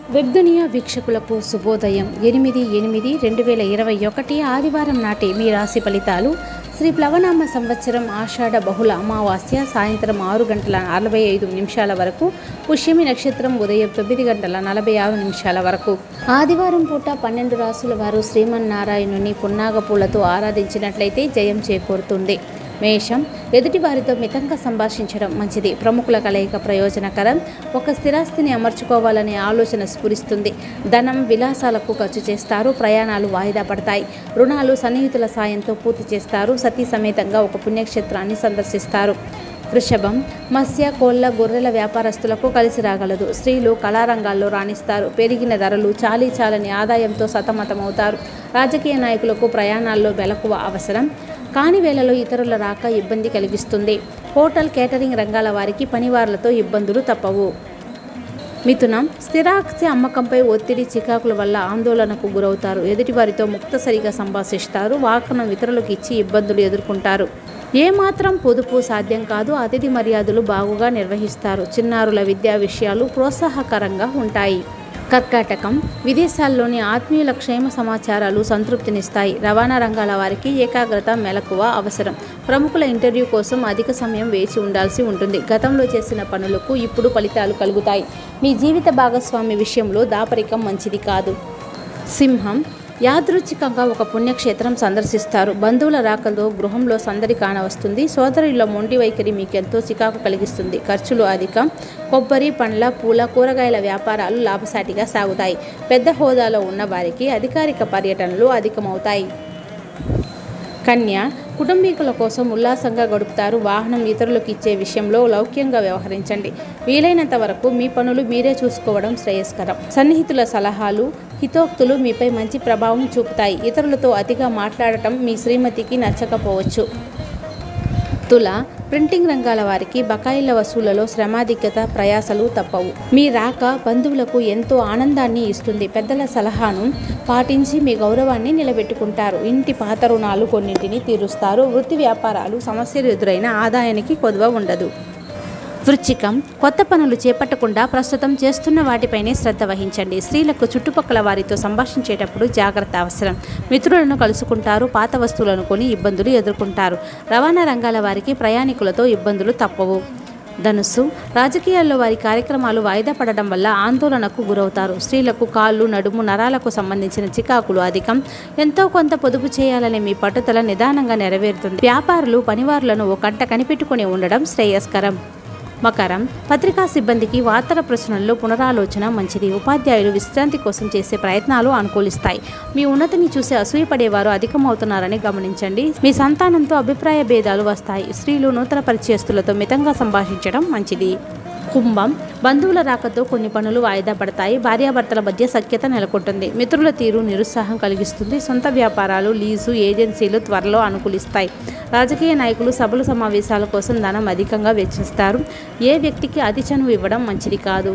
వెబ్దునియా వీక్షకులకు శుభోదయం ఎనిమిది ఎనిమిది రెండు వేల ఇరవై ఒకటి ఆదివారం నాటి మీ రాశి ఫలితాలు శ్రీ ప్లవనామ సంవత్సరం ఆషాఢ బహుళ అమావాస్య సాయంత్రం ఆరు గంటల నలభై ఐదు నిమిషాల వరకు పుష్యమి నక్షత్రం ఉదయం తొమ్మిది గంటల నలభై ఆరు నిమిషాల వరకు ఆదివారం పూట పన్నెండు రాసుల వారు శ్రీమన్నారాయణుని పున్నాగ పూలతో ఆరాధించినట్లయితే జయం చేకూరుతుంది మేషం ఎదుటి వారితో మితంగా సంభాషించడం మంచిది ప్రముఖుల కలయిక ప్రయోజనకరం ఒక స్థిరాస్తిని అమర్చుకోవాలనే ఆలోచన స్ఫురిస్తుంది ధనం విలాసాలకు ఖర్చు చేస్తారు ప్రయాణాలు వాయిదా పడతాయి రుణాలు సన్నిహితుల సాయంతో పూర్తి చేస్తారు సతీ సమేతంగా ఒక పుణ్యక్షేత్రాన్ని సందర్శిస్తారు వృషభం మత్స్య కోళ్ల గొర్రెల వ్యాపారస్తులకు కలిసి రాగలదు స్త్రీలు కళారంగాల్లో రాణిస్తారు పెరిగిన ధరలు చాలీ చాలని ఆదాయంతో సతమతమవుతారు రాజకీయ నాయకులకు ప్రయాణాల్లో మెలకువ అవసరం కాని వేళలో ఇతరుల రాక ఇబ్బంది కలిగిస్తుంది హోటల్ కేటరింగ్ రంగాల వారికి పనివారులతో ఇబ్బందులు తప్పవు మిథునం స్థిరాస్తి అమ్మకంపై ఒత్తిడి చికాకుల వల్ల ఆందోళనకు గురవుతారు ఎదుటివారితో ముక్తసరిగా సంభాషిస్తారు వాహనం ఇతరులకు ఇచ్చి ఇబ్బందులు ఎదుర్కొంటారు ఏమాత్రం పొదుపు సాధ్యం కాదు అతిథి మర్యాదలు బాగుగా నిర్వహిస్తారు చిన్నారుల విద్యా విషయాలు ప్రోత్సాహకరంగా ఉంటాయి కర్కాటకం విదేశాల్లోని ఆత్మీయుల క్షేమ సమాచారాలు సంతృప్తినిస్తాయి రవాణా రంగాల వారికి ఏకాగ్రత మెలకువ అవసరం ప్రముఖుల ఇంటర్వ్యూ కోసం అధిక సమయం వేచి ఉండాల్సి ఉంటుంది గతంలో చేసిన పనులకు ఇప్పుడు ఫలితాలు కలుగుతాయి మీ జీవిత భాగస్వామి విషయంలో దాపరికం మంచిది కాదు సింహం యాదృచ్ఛికంగా ఒక పుణ్యక్షేత్రం సందర్శిస్తారు బంధువుల రాకతో గృహంలో సందడి కానవస్తుంది సోదరుల మొండి వైఖరి మీకెంతో చికాకు కలిగిస్తుంది ఖర్చులు అధికం కొబ్బరి పండ్ల పూల కూరగాయల వ్యాపారాలు లాభసాటిగా సాగుతాయి పెద్ద హోదాలో ఉన్న వారికి అధికారిక పర్యటనలు అధికమవుతాయి కన్య కుటుంబీకుల కోసం ఉల్లాసంగా గడుపుతారు వాహనం ఇతరులకు ఇచ్చే విషయంలో లౌక్యంగా వ్యవహరించండి వీలైనంత వరకు మీ పనులు మీరే చూసుకోవడం శ్రేయస్కరం సన్నిహితుల సలహాలు హితోక్తులు మీపై మంచి ప్రభావం చూపుతాయి ఇతరులతో అతిగా మాట్లాడటం మీ శ్రీమతికి నచ్చకపోవచ్చు తుల ప్రింటింగ్ రంగాల వారికి బకాయిల వసూళ్లలో శ్రమాధిక్యత ప్రయాసలు తప్పవు మీ రాక బంధువులకు ఎంతో ఆనందాన్ని ఇస్తుంది పెద్దల సలహాను పాటించి మీ గౌరవాన్ని నిలబెట్టుకుంటారు ఇంటి పాత రుణాలు కొన్నింటిని తీరుస్తారు వృత్తి వ్యాపారాలు సమస్యలు ఎదురైన ఆదాయానికి కొదువ ఉండదు వృచ్చికం కొత్త పనులు చేపట్టకుండా ప్రస్తుతం చేస్తున్న వాటిపైనే శ్రద్ధ వహించండి స్త్రీలకు చుట్టుపక్కల వారితో సంభాషించేటప్పుడు జాగ్రత్త అవసరం మిత్రులను కలుసుకుంటారు పాత వస్తువులను కొని ఇబ్బందులు ఎదుర్కొంటారు రవాణా రంగాల వారికి ప్రయాణికులతో ఇబ్బందులు తప్పవు ధనుస్సు రాజకీయాల్లో వారి కార్యక్రమాలు వాయిదా పడడం వల్ల ఆందోళనకు గురవుతారు స్త్రీలకు కాళ్ళు నడుము నరాలకు సంబంధించిన చికాకులు అధికం ఎంతో కొంత పొదుపు చేయాలనే మీ పట్టుదల నిదానంగా నెరవేరుతుంది వ్యాపారులు పనివారులను ఓ కంట కనిపెట్టుకుని ఉండడం శ్రేయస్కరం మకరం పత్రికా సిబ్బందికి వార్తల ప్రశ్నల్లో పునరాలోచన మంచిది ఉపాధ్యాయులు విశ్రాంతి కోసం చేసే ప్రయత్నాలు అనుకూలిస్తాయి మీ ఉన్నతిని చూసి అసూయపడేవారు అధికమవుతున్నారని గమనించండి మీ సంతానంతో అభిప్రాయ భేదాలు వస్తాయి స్త్రీలు నూతన పరిచయస్తులతో మితంగా సంభాషించడం మంచిది కుంభం బంధువుల రాకతో కొన్ని పనులు వాయిదా పడతాయి భార్యాభర్తల మధ్య సఖ్యత నెలకొంటుంది మిత్రుల తీరు నిరుత్సాహం కలిగిస్తుంది సొంత వ్యాపారాలు లీజు ఏజెన్సీలు త్వరలో అనుకూలిస్తాయి రాజకీయ నాయకులు సభలు సమావేశాల కోసం ధనం అధికంగా వెచ్చిస్తారు ఏ వ్యక్తికి అతి చనువు ఇవ్వడం మంచిది కాదు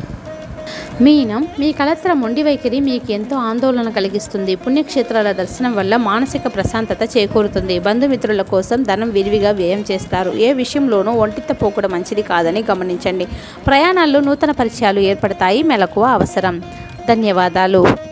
మీనం మీ కలత్ర మొండి వైఖరి మీకు ఎంతో ఆందోళన కలిగిస్తుంది పుణ్యక్షేత్రాల దర్శనం వల్ల మానసిక ప్రశాంతత చేకూరుతుంది బంధుమిత్రుల కోసం ధనం విరివిగా వ్యయం చేస్తారు ఏ విషయంలోనూ ఒంటిత పోకడం మంచిది కాదని గమనించండి ప్రయాణాల్లో నూతన పరిచయాలు ఏర్పడతాయి మెలకువ అవసరం ధన్యవాదాలు